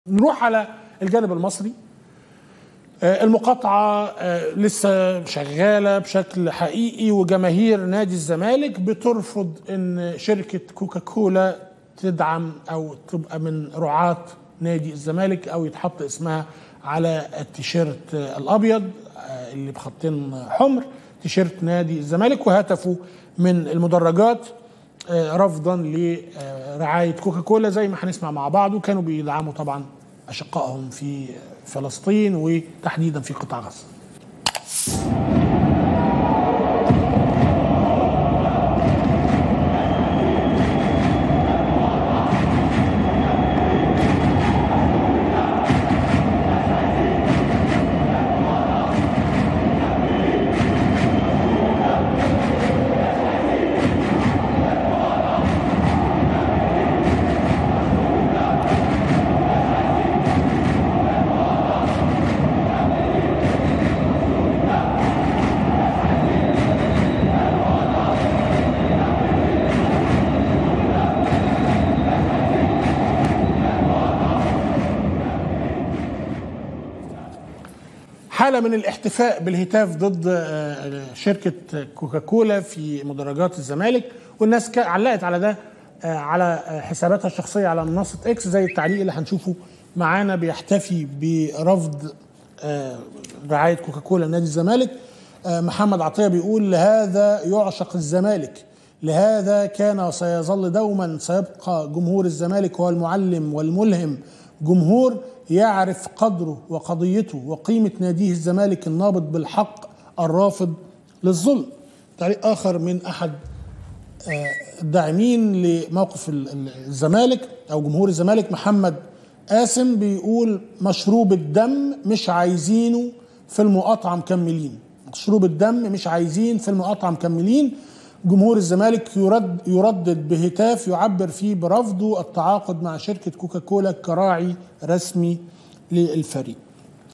نروح على الجانب المصري آه، المقاطعة آه، لسه شغالة بشكل حقيقي وجماهير نادي الزمالك بترفض ان شركة كوكاكولا تدعم او تبقى من رعاة نادي الزمالك او يتحط اسمها على التيشيرت آه، الابيض آه، اللي بخطين حمر تيشيرت نادي الزمالك وهتفوا من المدرجات آه، رفضا لرعايه كوكاكولا زي ما هنسمع مع بعض وكانوا بيدعموا طبعا اشقائهم في فلسطين وتحديدا في قطاع غزه. حالة من الاحتفاء بالهتاف ضد آه، شركة كوكاكولا في مدرجات الزمالك والناس كا- علقت على ده آه، على آه، حساباتها الشخصية على منصة اكس زي التعليق اللي هنشوفه معانا بيحتفي برفض آه، رعاية كوكاكولا لنادي الزمالك آه، محمد عطية بيقول لهذا يعشق الزمالك لهذا كان وسيظل دوما سيبقى جمهور الزمالك هو المعلم والملهم جمهور يعرف قدره وقضيته وقيمة ناديه الزمالك النابض بالحق الرافض للظلم تعليق آخر من أحد آه، الداعمين لموقف ال- ال- الزمالك أو جمهور الزمالك محمد قاسم بيقول مشروب الدم مش عايزينه في المقاطعة مكملين مشروب الدم مش عايزين في المقاطعة مكملين جمهور الزمالك يرد يردد بهتاف يعبر فيه برفضه التعاقد مع شركة كوكاكولا كراعي رسمي للفريق